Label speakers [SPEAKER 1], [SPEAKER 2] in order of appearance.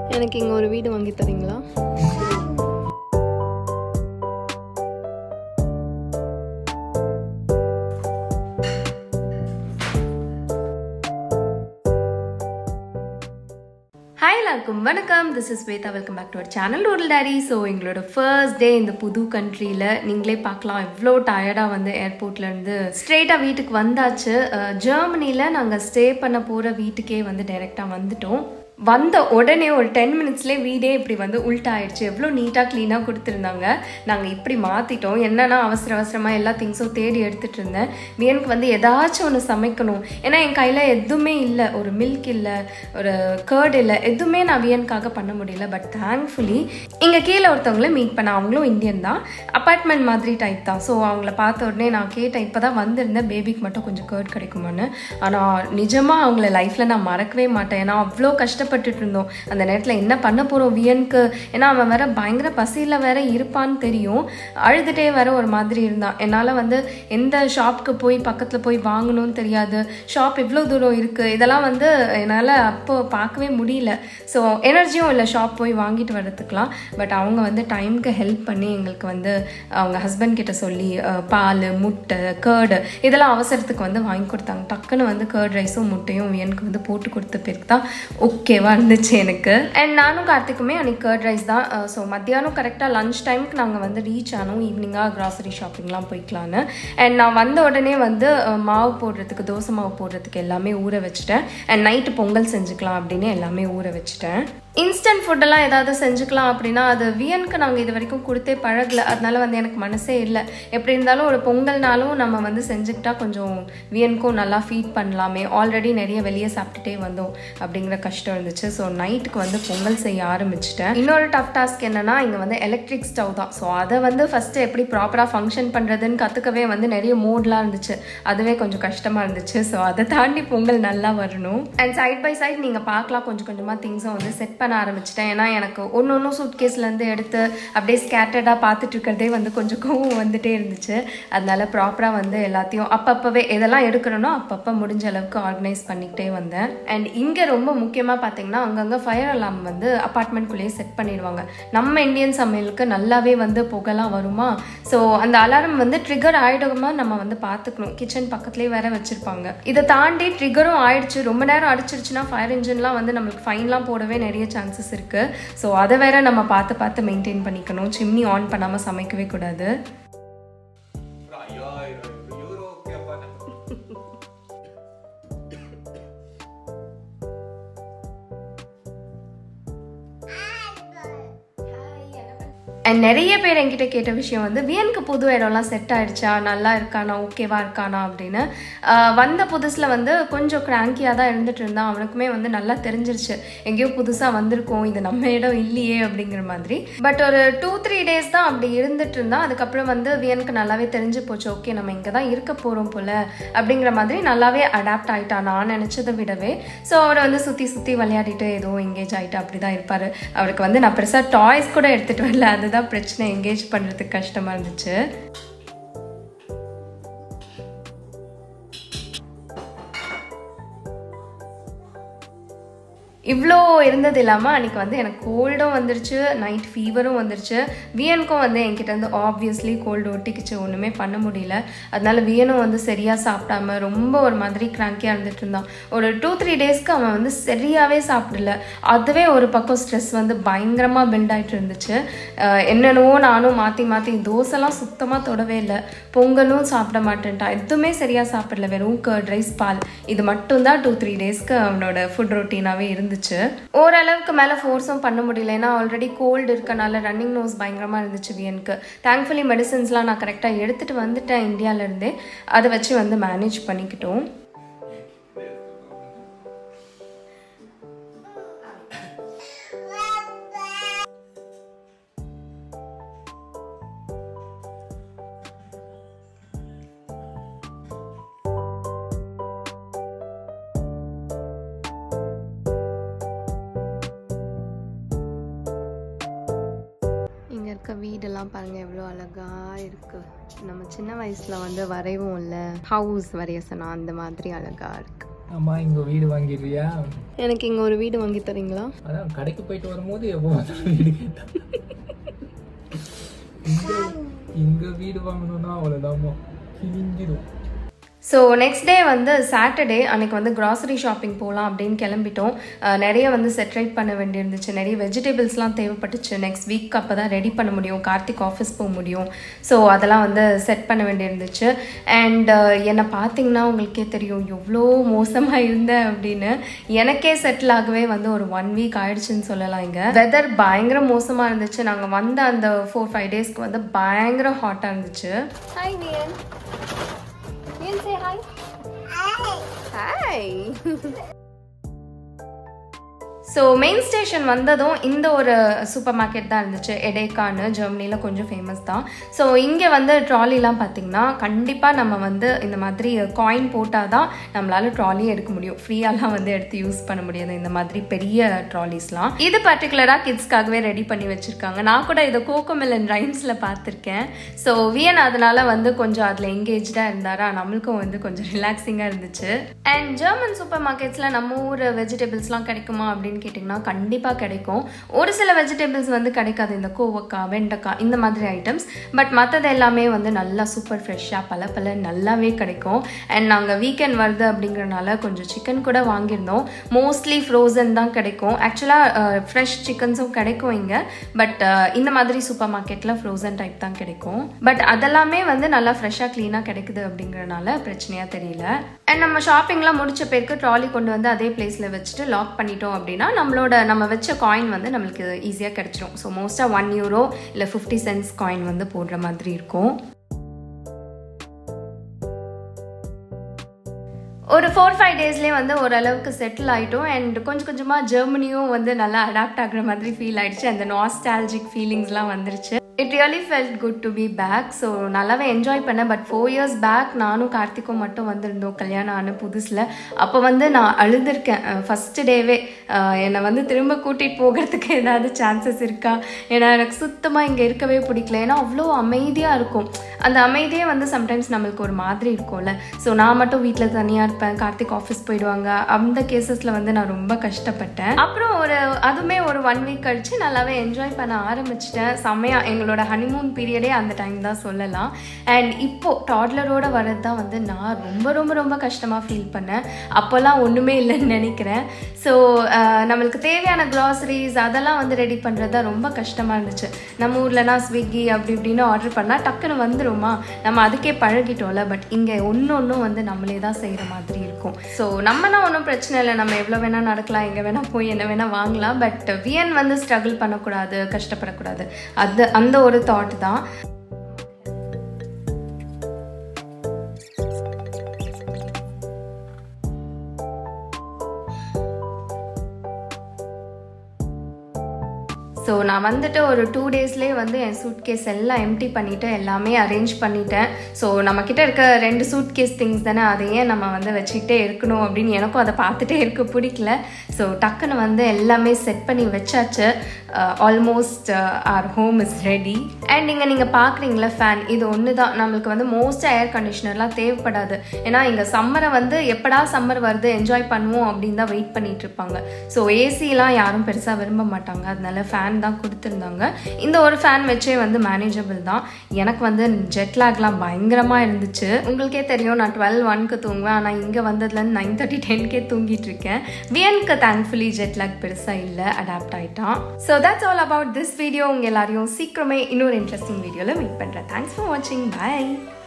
[SPEAKER 1] எனக்கு இங்கே ஒரு வீடு வாங்கி தரீங்களா ஹாய் எல்லாருக்கும் வணக்கம் this is Shweta welcome back to our channel rural dairy so எங்களோட ஃபர்ஸ்ட் டே இந்த புது கண்ட்ரியில் நீங்களே பார்க்கலாம் எவ்வளோ டயர்டாக வந்து ஏர்போர்ட்லேருந்து ஸ்ட்ரெயிட்டாக வீட்டுக்கு வந்தாச்சு ஜெர்மனியில் நாங்கள் ஸ்டே பண்ண போகிற வீட்டுக்கே வந்து டைரெக்டாக வந்துட்டோம் வந்த உடனே ஒரு டென் மினிட்ஸ்லேயே வீடே இப்படி வந்து உல்ட்டா ஆயிடுச்சு எவ்வளோ நீட்டாக க்ளீனாக கொடுத்துருந்தாங்க நாங்கள் இப்படி மாற்றிட்டோம் என்னன்னா அவசர அவசரமாக எல்லா திங்ஸும் தேடி எடுத்துகிட்டு இருந்தேன் எனக்கு வந்து ஏதாச்சும் ஒன்று சமைக்கணும் ஏன்னா என் கையில் எதுவுமே இல்லை ஒரு மில்க் இல்லை ஒரு கேர்ட் இல்லை எதுவுமே நான் வியனுக்காக பண்ண முடியல பட் தேங்க்ஃபுல்லி இங்கே கீழே ஒருத்தவங்கள மீட் பண்ண அவங்களும் இந்தியன் தான் அப்பார்ட்மெண்ட் மாதிரி டைப் தான் ஸோ அவங்கள பார்த்த உடனே நான் கேட்டேன் இப்போ தான் வந்திருந்தேன் பேபிக்கு மட்டும் கொஞ்சம் கேர்ட் கிடைக்குமான்னு ஆனால் நிஜமாக அவங்கள லைஃப்பில் நான் மறக்கவே மாட்டேன் ஏன்னா அவ்வளோ கஷ்டப்பட்டுட்டு இருந்தோம் அந்த நேரத்தில் என்ன பண்ண போகிறோம் வியனுக்கு ஏன்னா அவன் வேற பயங்கர பசியில் வேற இருப்பான்னு தெரியும் அழுதுகிட்டே வேற ஒரு மாதிரி இருந்தான் என்னால் வந்து எந்த ஷாப்புக்கு போய் பக்கத்தில் போய் வாங்கணும்னு தெரியாது ஷாப் எவ்வளோ தூரம் இருக்குது இதெல்லாம் வந்து என்னால் அப்போ பார்க்கவே முடியல ஸோ எனர்ஜியும் இல்லை ஷாப் போய் வாங்கிட்டு வர்றதுக்கெலாம் பட் அவங்க வந்து டைமுக்கு ஹெல்ப் பண்ணி எங்களுக்கு வந்து அவங்க ஹஸ்பண்ட் கிட்ட சொல்லி அஹ், பால் முட்டை கேர்டு இதெல்லாம் அவசரத்துக்கு வந்து வாங்கி கொடுத்தாங்க டக்குன்னு வந்து கேர்ட் ரைஸும் முட்டையும் எனக்கு வந்து போட்டு கொடுத்த பிறகு தான் ஓகேவா இருந்துச்சு எனக்கு அண்ட் நானும் கார்த்திக்குமே அன்றைக்கி கேர்ட் ரைஸ் தான் ஸோ மத்தியானம் கரெக்டாக லஞ்ச் டைமுக்கு நாங்கள் வந்து ரீச் ஆனோம் ஈவினிங்காக கிராசரி ஷாப்பிங்லாம் போய்க்கலான்னு அண்ட் நான் வந்த உடனே வந்து அஹ், மாவு போடுறதுக்கு தோசை மாவு போடுறதுக்கு எல்லாமே ஊற வச்சுட்டேன் அண்ட் நைட்டு பொங்கல் செஞ்சுக்கலாம் அப்படின்னு எல்லாமே ஊற வச்சுட்டேன் இன்ஸ்டன்ட் ஃபுட்டெல்லாம் ஏதாவது செஞ்சுக்கலாம் அப்படின்னா அது வியனுக்கு நாங்கள் இது வரைக்கும் கொடுத்தே பழகல அதனால வந்து எனக்கு மனசே இல்லை எப்படி இருந்தாலும் ஒரு பொங்கல்னாலும் நம்ம வந்து செஞ்சுக்கிட்டா கொஞ்சம் வியனுக்கும் நல்லா ஃபீட் பண்ணலாமே ஆல்ரெடி நிறைய வெளியே சாப்பிட்டுட்டே வந்தோம் அப்படிங்கிற கஷ்டம் இருந்துச்சு ஸோ நைட்டுக்கு வந்து பொங்கல் செய்ய ஆரம்பிச்சிட்டேன் இன்னொரு டஃப் டாஸ்க் என்னன்னா இங்கே வந்து எலக்ட்ரிக் ஸ்டவ் தான் ஸோ அதை வந்து ஃபஸ்ட்டு எப்படி ப்ராப்பராக ஃபங்க்ஷன் பண்ணுறதுன்னு கற்றுக்கவே வந்து நிறைய மோட்லாம் இருந்துச்சு அதுவே கொஞ்சம் கஷ்டமாக இருந்துச்சு ஸோ அதை தாண்டி பொங்கல் நல்லா வரணும் அண்ட் சைட் பை சைட் நீங்கள் பார்க்கலாம் கொஞ்சம் கொஞ்சமாக திங்ஸும் வந்து செட் பண்ண ஆரம்பிச்சிட்டேன் ஏன்னா எனக்கு ஒன்று ஒன்றும் சூட்கேஸ்லேருந்து எடுத்து அப்படியே ஸ்கேட்டர்டாக பார்த்துட்டு இருக்கிறதே வந்து கொஞ்சம் கோவம் வந்துட்டே இருந்துச்சு அதனால ப்ராப்பராக வந்து எல்லாத்தையும் அப்பப்போவே எதெல்லாம் எடுக்கணும்னோ அப்பப்போ முடிஞ்ச அளவுக்கு ஆர்கனைஸ் பண்ணிக்கிட்டே வந்தேன் அண்ட் இங்கே ரொம்ப முக்கியமாக பார்த்தீங்கன்னா அங்கங்கே ஃபயர் அலாம் வந்து அப்பார்ட்மெண்ட்குள்ளேயே செட் பண்ணிடுவாங்க நம்ம இந்தியன் சமையலுக்கு நல்லாவே வந்து புகைலாம் வருமா ஸோ அந்த அலாரம் வந்து ட்ரிகர் ஆகிடுமா நம்ம வந்து பார்த்துக்கணும் கிச்சன் பக்கத்துலேயே வேற வச்சுருப்பாங்க இதை தாண்டி ட்ரிகரும் ஆயிடுச்சு ரொம்ப நேரம் அடிச்சிருச்சுன்னா ஃபயர் இன்ஜின்லாம் வந்து நம்மளுக்கு ஃபைன்லாம் போடவே நிறைய சான்சஸ் இருக்குது ஸோ அதை வேற நம்ம பார்த்து பார்த்து மெயின்டைன் பண்ணிக்கணும் சிம்னி ஆன் பண்ணாமல் சமைக்கவே கூடாது
[SPEAKER 2] ஒரு ஐயாயிரம் யூரோ கேட்பாங்க
[SPEAKER 1] அண்ட் நிறைய பேர் என்கிட்ட கேட்ட விஷயம் வந்து வியனுக்கு புது இடம்லாம் செட் ஆயிடுச்சா நல்லா இருக்கானா ஓகேவா இருக்கானா அப்படின்னு ஆஹ் வந்த புதுசில் வந்து கொஞ்சம் கிராங்கியாக தான் இருந்துட்டு இருந்தான் அவனுக்குமே வந்து நல்லா தெரிஞ்சிருச்சு எங்கேயோ புதுசாக வந்திருக்கோம் இது நம்ம இடம் இல்லையே அப்படிங்கிற மாதிரி பட் ஒரு டூ த்ரீ டேஸ் தான் அப்படி இருந்துட்டு இருந்தான் அதுக்கப்புறம் வந்து வியனுக்கு நல்லாவே தெரிஞ்சு போச்சு ஓகே நம்ம இங்கே தான் இருக்க போகிறோம் போல அப்படிங்கிற மாதிரி நல்லாவே அடாப்ட் ஆயிட்டான் நான் நினச்சதை விடவே ஸோ அவரை வந்து சுற்றி சுற்றி விளையாடிட்டு ஏதோ எங்கேஜ் ஆகிட்டு அப்படி தான் இருப்பார் அவருக்கு வந்து நான் பெருசாக டாய்ஸ் கூட எடுத்துகிட்டு வரல அதுதான் பிரச்சனை எங்கேஜ் பண்ணுறதுக்கு கஷ்டமாக இருந்துச்சு இவ்வளோ இருந்தது இல்லாமல் அன்றைக்கி வந்து எனக்கு கோல்டும் வந்துருச்சு நைட் ஃபீவரும் வந்துருச்சு வியனுக்கும் வந்து என்கிட்ட வந்து ஆப்வியஸ்லி கோல்டு ஒட்டிக்கிச்சு ஒன்றுமே பண்ண முடியல அதனால வியனும் வந்து சரியாக சாப்பிடாம ரொம்ப ஒரு மாதிரி கிராங்கியாக இருந்துட்டு இருந்தான் ஒரு டூ த்ரீ டேஸ்க்கு அவன் வந்து சரியாகவே சாப்பிடல அதுவே ஒரு பக்கம் ஸ்ட்ரெஸ் வந்து பயங்கரமாக பில்ட் ஆகிட்டு இருந்துச்சு அஹ் என்னென்னவோ நானும் மாற்றி மாற்றி தோசைலாம் சுத்தமாக தொடவே இல்லை பொங்கலும் சாப்பிட மாட்டேன்ட்டான் எதுவுமே சரியாக சாப்பிடல வெறும் கர்ட் ரைஸ் பால் இது மட்டும்தான் டூ த்ரீ டேஸ்க்கு அவனோட ஃபுட் ரொட்டீனாகவே இருந்துச்சு ஓரளவுக்கு மேலே ஃபோர்ஸும் பண்ண முடியல ஏன்னா ஆல்ரெடி கோல்டு இருக்கனால ரன்னிங் நோஸ் பயங்கரமாக இருந்துச்சு வியனுக்கு தேங்க்ஃபுல்லி மெடிசன்ஸ்லாம் நான் கரெக்டாக எடுத்துகிட்டு வந்துட்டேன் இந்தியாவிலேருந்தே அதை வச்சு வந்து மேனேஜ் பண்ணிக்கிட்டோம் இங்கே இருக்க வீடெல்லாம் பாருங்கள் எவ்வளோ அழகாக இருக்குது நம்ம சின்ன வயசில் வந்து வரைவோம்ல ஹவுஸ் வரைய சொன்னா அந்த மாதிரி அழகாக இருக்குது
[SPEAKER 3] அம்மா இங்க வீடு வாங்கிடுறியா
[SPEAKER 1] எனக்கு இங்கே ஒரு வீடு வாங்கி தரீங்களா
[SPEAKER 3] அதான் கடைக்கு போயிட்டு வரும்போது எப்போ வந்தாலும் வீடு கேட்டா இங்க இங்க வீடு வாங்கணும்னா அவ்வளவுதாம்மா கிழிஞ்சிடும்
[SPEAKER 1] ஸோ நெக்ஸ்ட் டே வந்து சாட்டர்டே அன்னைக்கு வந்து கிராசரி ஷாப்பிங் போகலாம் அப்படின்னு கிளம்பிட்டோம் அஹ் நிறைய வந்து செட்ரைட் பண்ண வேண்டியிருந்துச்சு நிறைய வெஜிடபிள்ஸ்லாம் தேவைப்பட்டுச்சு நெக்ஸ்ட் வீக் அப்போ தான் ரெடி பண்ண முடியும் கார்த்திக் ஆஃபீஸ் போக முடியும் ஸோ அதெல்லாம் வந்து செட் பண்ண வேண்டியிருந்துச்சு அண்ட் என்னை பார்த்தீங்கன்னா உங்களுக்கே தெரியும் எவ்வளோ மோசமாக இருந்தேன் அப்படின்னு எனக்கே செட்டில் ஆகவே வந்து ஒரு ஒன் வீக் ஆயிடுச்சுன்னு சொல்லலாம் இங்கே வெதர் பயங்கர மோசமாக இருந்துச்சு நாங்கள் வந்த அந்த ஃபோர் ஃபைவ் டேஸ்க்கு வந்து பயங்கர ஹாட்டாக இருந்துச்சு hi Vian Vian say hi hi so main station வந்ததும் இந்த ஒரு சூப்பர் மார்க்கெட் தான் இருந்துச்சு எடேக்கான்னு ஜெர்மனியில் கொஞ்சம் ஃபேமஸ் தான் ஸோ இங்கே வந்து ட்ராலிலாம் பார்த்தீங்கன்னா கண்டிப்பாக நம்ம வந்து இந்த மாதிரி காயின் போட்டால் தான் நம்மளால ட்ராலி எடுக்க முடியும் ஃப்ரீயாலாம் வந்து எடுத்து யூஸ் பண்ண முடியாது இந்த மாதிரி பெரிய ட்ராலிஸ்லாம் இது பர்டிகுலராக கிட்ஸ்க்காகவே ரெடி பண்ணி வச்சுருக்காங்க நான் கூட இதை கோகோமெலன் ரைம்ஸில் பார்த்துருக்கேன் ஸோ வியன் அதனால வந்து கொஞ்சம் அதில் எங்கேஜாக இருந்தாரா நம்மளுக்கும் வந்து கொஞ்சம் ரிலாக்ஸிங்காக இருந்துச்சு அண்ட் ஜெர்மன் சூப்பர் மார்க்கெட்ஸில் நம்ம ஊர் வெஜிடபிள்ஸ்லாம் கிடைக்குமா அப்படின்னு கேட்டிங்கன்னா கண்டிப்பாக கிடைக்கும் ஒரு சில வெஜிடபிள்ஸ் வந்து கிடைக்காது இந்த கோவக்காய் வெண்டைக்காய் இந்த மாதிரி ஐட்டம்ஸ் பட் மற்றது எல்லாமே வந்து நல்லா சூப்பர் ஃப்ரெஷ்ஷாக பல பல நல்லாவே கிடைக்கும் அண்ட் நாங்கள் வீக்கெண்ட் வருது அப்படிங்கிறனால கொஞ்சம் சிக்கன் கூட வாங்கியிருந்தோம் மோஸ்ட்லி ஃப்ரோசன் தான் கிடைக்கும் ஆக்சுவலாக ஃப்ரெஷ் சிக்கன்ஸும் கிடைக்கும் இங்கே பட் இந்த மாதிரி சூப்பர் மார்க்கெட்டில் ஃப்ரோசன் டைப் தான் கிடைக்கும் பட் அதெல்லாமே வந்து நல்லா ஃப்ரெஷ்ஷாக க்ளீனாக கிடைக்குது அப்படிங்கிறனால பிரச்சனையாக தெரியல அண்ட் நம்ம ஷாப்பிங்லாம் முடிச்ச பேருக்கு ட்ராலி கொண்டு வந்து அதே பிளேஸில் வச்சுட்டு லாக் பண்ணிட்டோம் அப்படின்னா நம்மளோட நம்ம வச்ச காயின் வந்து நம்மளுக்கு ஈஸியாக கிடைச்சிரும் ஸோ மோஸ்ட்டாக ஒன் யூரோ இல்லை ஃபிஃப்டி சென்ட்ஸ் காயின் வந்து போடுற மாதிரி இருக்கும் ஒரு ஃபோர் ஃபைவ் டேஸ்லேயே வந்து ஓரளவுக்கு செட்டில் ஆகிட்டோம் அண்ட் கொஞ்சம் கொஞ்சமாக ஜெர்மனியும் வந்து நல்லா அடாப்ட் ஆகுற மாதிரி ஃபீல் ஆயிடுச்சு அந்த நாஸ்டாலஜிக் ஃபீலிங்ஸ்லாம் வந்துருச்சு it really felt good to be back so நல்லாவே என்ஜாய் பண்ணேன் பட் ஃபோர் இயர்ஸ் பேக் நானும் கார்த்திக்கும் மட்டும் வந்திருந்தோம் கல்யாணம் ஆன புதுசில் அப்போ வந்து நான் அழுதுருக்கேன் ஃபஸ்ட்டு டேவே என்னை வந்து திரும்ப கூட்டிகிட்டு போகிறதுக்கு ஏதாவது சான்சஸ் இருக்கா ஏன்னா எனக்கு சுத்தமாக இங்கே இருக்கவே பிடிக்கல ஏன்னா அவ்வளோ அமைதியாக இருக்கும் அந்த அமைதியே வந்து சம்டைம்ஸ் நம்மளுக்கு ஒரு மாதிரி இருக்கும்ல ஸோ நான் மட்டும் வீட்டில் தனியாக இருப்பேன் கார்த்திக் ஆஃபீஸ் போயிடுவாங்க அந்த கேசஸில் வந்து நான் ரொம்ப கஷ்டப்பட்டேன் அப்புறம் ஒரு அதுவுமே ஒரு ஒன் வீக் கழிச்சு நல்லாவே என்ஜாய் பண்ண ஆரம்பிச்சிட்டேன் செம்மையாக எங்களோட ஹனிமூன் பீரியடே அந்த டைம் தான் சொல்லலாம் அண்ட் இப்போ டாட்லரோட வர்றது தான் வந்து நான் ரொம்ப ரொம்ப ரொம்ப கஷ்டமாக ஃபீல் பண்ணேன் அப்போல்லாம் ஒன்றுமே இல்லைன்னு நினைக்கிறேன் ஸோ நம்மளுக்கு தேவையான க்ளாசரிஸ் அதெல்லாம் வந்து ரெடி பண்ணுறது தான் ரொம்ப கஷ்டமாக இருந்துச்சு நம்ம ஊர்லனா ஸ்விக்கி அப்படி இப்படின்னு ஆர்டர் பண்ணால் டக்குன்னு வந்துருமா நம்ம அதுக்கே பழகிட்டோம்ல பட் இங்கே ஒன்று ஒன்றும் வந்து நம்மளே தான் செய்கிற மாதிரி இருக்கும் ஸோ நம்மனா ஒன்றும் பிரச்சனை இல்லை நம்ம எவ்வளோ வேணால் நடக்கலாம் எங்கே வேணால் போய் என்ன வேணால் வாங்கலாம் பட் வியன் வந்து ஸ்ட்ரகிள் பண்ணக்கூடாது கஷ்டப்படக்கூடாது அது அந்த ஒரு தாட் தான் ஸோ நான் வந்துட்டு ஒரு டூ டேஸ்லேயே வந்து என் சூட் கேஸ் எல்லாம் எம்டி பண்ணிவிட்டு எல்லாமே அரேஞ்ச் பண்ணிட்டேன் ஸோ நம்மக்கிட்ட இருக்க ரெண்டு சூட் கேஸ் திங்ஸ் தானே அதை ஏன் நம்ம வந்து வச்சுக்கிட்டே இருக்கணும் அப்படின்னு எனக்கும் அதை பார்த்துட்டே இருக்க பிடிக்கல ஸோ டக்குன்னு வந்து எல்லாமே செட் பண்ணி வச்சாச்சு almost our home is ready and இங்கே நீங்கள் பார்க்குறீங்களா ஃபேன் இது ஒன்று தான் நம்மளுக்கு வந்து மோஸ்ட்டாக ஏர் கண்டிஷனர்லாம் தேவைப்படாது ஏன்னா இங்கே சம்மரை வந்து எப்படா சம்மர் வருது என்ஜாய் பண்ணுவோம் அப்படின்னு தான் வெயிட் பண்ணிட்டு இருப்பாங்க ஸோ ஏசிலாம் யாரும் பெருசாக விரும்ப மாட்டாங்க அதனால ஃபேன் தான் கொடுத்துருந்தாங்க இந்த ஒரு ஃபேன் வச்சே வந்து மேனேஜபிள் தான் எனக்கு வந்து ஜெட் லேக்லாம் பயங்கரமாக இருந்துச்சு உங்களுக்கே தெரியும் நான் டுவெல் ஒன்க்கு தூங்குவேன் ஆனால் இங்கே வந்ததுலேருந்து நைன் தேர்ட்டி டென்கே தூங்கிட்டு இருக்கேன் வியனுக்கு தேங்க்ஃபுல்லி ஜெட் லேக் பெருசாக இல்லை அடாப்ட் ஆகிட்டான் so that's all about this video உங்கள் எல்லாரையும் சீக்கிரமே இன்னொரு இன்ட்ரெஸ்டிங் வீடியோவில் மீட் பண்ணுறேன் தேங்க்ஸ் ஃபார் வாட்சிங் பை